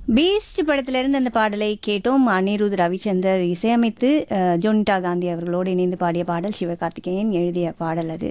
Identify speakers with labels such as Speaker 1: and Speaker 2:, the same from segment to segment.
Speaker 1: Beast படத்திலிருந்து அந்த பாடலை கேட்டோம் அனிருத் ரவிச்சந்தர் இசையமைத்து அஹ், ஜோனிட்டா காந்தி அவர்களோடு இணைந்து பாடிய பாடல் சிவகார்த்திகேயன் எழுதிய பாடல் அது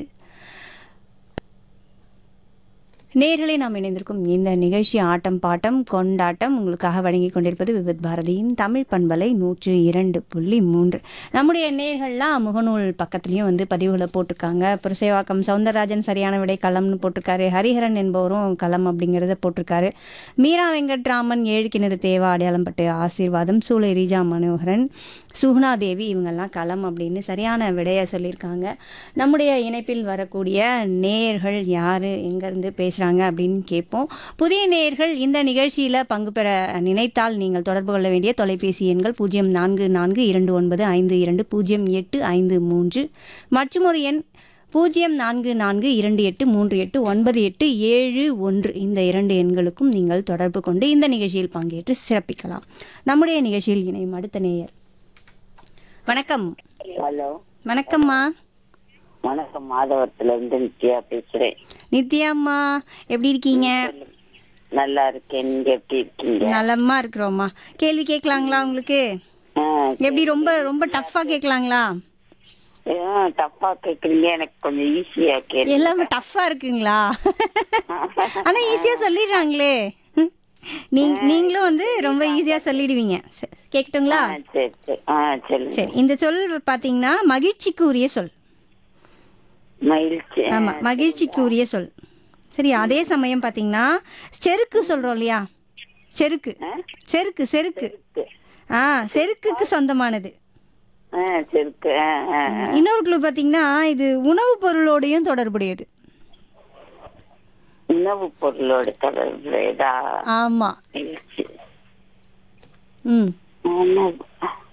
Speaker 1: நேர்களை நாம் இணைந்திருக்கும் இந்த நிகழ்ச்சி ஆட்டம் பாட்டம் கொண்டாட்டம் உங்களுக்காக வழங்கி கொண்டிருப்பது விவித் பாரதியின் தமிழ் பண்பலை நூற்று இரண்டு புள்ளி மூன்று நம்முடைய நேர்கள்லாம் முகநூல் பக்கத்துலேயும் வந்து பதிவுகளை போட்டிருக்காங்க புரசேவாக்கம் சவுந்தரராஜன் சரியான விடை களம்னு போட்டிருக்காரு ஹரிஹரன் என்பவரும் களம் அப்படிங்கிறத போட்டிருக்காரு மீரா வெங்கட்ராமன் ஏழு கிணறு தேவா அடையாளம் பட்டு ஆசீர்வாதம் சூளை ரீஜா மனோகரன் சுகுணா தேவி இவங்கெல்லாம் களம் அப்படின்னு சரியான விடையை சொல்லியிருக்காங்க நம்முடைய இணைப்பில் வரக்கூடிய நேயர்கள் யார் எங்கேருந்து பேசுகிறாங்க அப்படின்னு கேட்போம் புதிய நேயர்கள் இந்த நிகழ்ச்சியில் பங்கு பெற நினைத்தால் நீங்கள் தொடர்பு கொள்ள வேண்டிய தொலைபேசி எண்கள் பூஜ்ஜியம் நான்கு நான்கு இரண்டு ஒன்பது ஐந்து இரண்டு பூஜ்ஜியம் எட்டு ஐந்து மூன்று மற்றும் ஒரு எண் பூஜ்ஜியம் நான்கு நான்கு இரண்டு எட்டு மூன்று எட்டு ஒன்பது எட்டு ஏழு ஒன்று இந்த இரண்டு எண்களுக்கும் நீங்கள் தொடர்பு கொண்டு இந்த நிகழ்ச்சியில் பங்கேற்று சிறப்பிக்கலாம் நம்முடைய நிகழ்ச்சியில் இணையும் அடுத்த நேயர் வணக்கம்
Speaker 2: ஹலோ
Speaker 1: வணக்கம்மா
Speaker 2: வணக்கம் மாதவரத்துல இருந்து நித்யா பேசுறேன்
Speaker 1: நித்யாம்மா எப்படி இருக்கீங்க
Speaker 2: நல்லா இருக்கேன் நீங்க எப்படி இருக்கீங்க
Speaker 1: நலமா இருக்கிறோம்மா கேள்வி கேட்கலாங்களா உங்களுக்கு
Speaker 2: ஆ,
Speaker 1: எப்படி ரொம்ப ரொம்ப டஃப்பா கேட்கலாங்களா
Speaker 2: ஆ, தப்பா கேக்குறீங்க எனக்கு கொஞ்சம் ஈஸியா கேளு
Speaker 1: எல்லாமே டஃப்பா இருக்குங்களா ஆனா ஈஸியா சொல்லிடுறாங்களே நீங்க நீங்களும் வந்து ரொம்ப ஈஸியா சொல்லிடுவீங்க சரி, கேட்கட்டுங்களா
Speaker 2: ஆ, சரி சரி ஆ சொல்லுங்க
Speaker 1: சரி இந்த சொல் பாத்தீங்கன்னா மகிழ்ச்சிக்கு உரிய சொல்
Speaker 2: மகிழ்ச்சி
Speaker 1: ஆமா மகிழ்ச்சிக்கு உரிய சொல் சரி அதே சமயம் பாத்தீங்கன்னா செருக்கு சொல்றோம் இல்லையா செருக்கு செருக்கு செருக்கு ஆ செருக்குக்கு சொந்தமானது
Speaker 2: ஆ சரி ஆ, ஆ, ஆ.
Speaker 1: இன்னொரு குழு பாத்தீங்கன்னா இது உணவுப் பொருளோடையும் தொடர்புடையது
Speaker 2: உணவு பொருளோட தொடர்புடையதா
Speaker 1: ஆமா
Speaker 2: மகிழ்ச்சி
Speaker 1: ம்
Speaker 2: உணவு